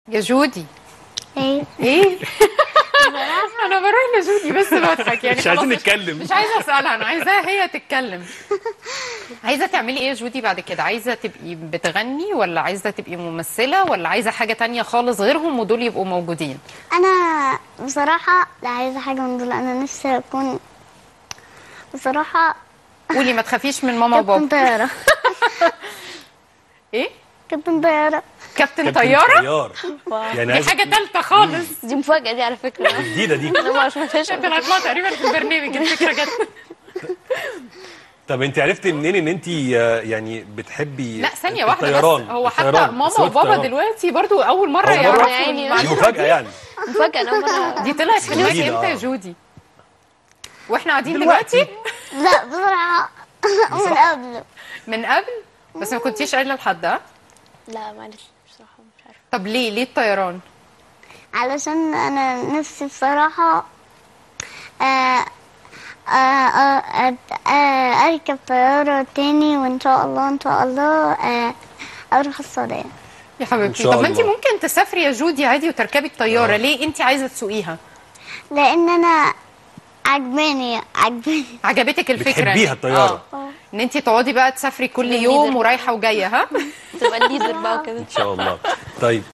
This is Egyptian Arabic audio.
يا جودي ايه ايه انا بروح لجودي بس بضحك يعني مش عايزين خلاص نتكلم. مش عايزه اسالها انا عايزاها هي تتكلم عايزه تعملي ايه يا جودي بعد كده عايزه تبقي بتغني ولا عايزه تبقي ممثله ولا عايزه حاجه تانية خالص غيرهم ودول يبقوا موجودين انا بصراحه لا عايزه حاجه من دول انا نفسي اكون بصراحه قولي ما تخافيش من ماما كابتن وبابا طياره ايه كابتن طياره كابتن كابتن طياره طيار يعني دي عايز حاجه ثالثه خالص دي مفاجأة دي على فكرة جديده دي انا ما سمعتهاش قبل طلعت لها تقريبا في البرنامج الفكره جت طب انت عرفتي منين ان انت آه، يعني بتحبي لا ثانيه واحده الطيران بس هو حتى الطيران، ماما سواقة وبابا الطيران. دلوقتي برضو اول مره أول مرة؟ يعرفوا يعني دي المعلومة. مفاجاه يعني مفاجأة انا أول مرة دي طلعت في دماغي جديدة، امتى يا آه. جودي واحنا قاعدين دلوقتي. دلوقتي لا بصراحه من قبل من قبل بس ما كنتيش قايله لحد ها لا معلش بصراحة مش عارفة طب ليه ليه الطيران علشان انا نفسي بصراحه آه آه آه آه اركب طياره تاني وان شاء الله ان شاء الله آه اروح السعوديه يا حبيبتي إن شاء طب ما انت الله. ممكن تسافري يا جودي عادي وتركبي الطياره آه. ليه انت عايزه تسوقيها لان انا عجباني عجباني عجبتك الفكره بتحبيها الطيارة. آه. ان انت تقعدي بقى تسافري كل تبقي يوم ليدر. ورايحه وجايه ها تبقى الليدر بقى وكده ان شاء الله طيب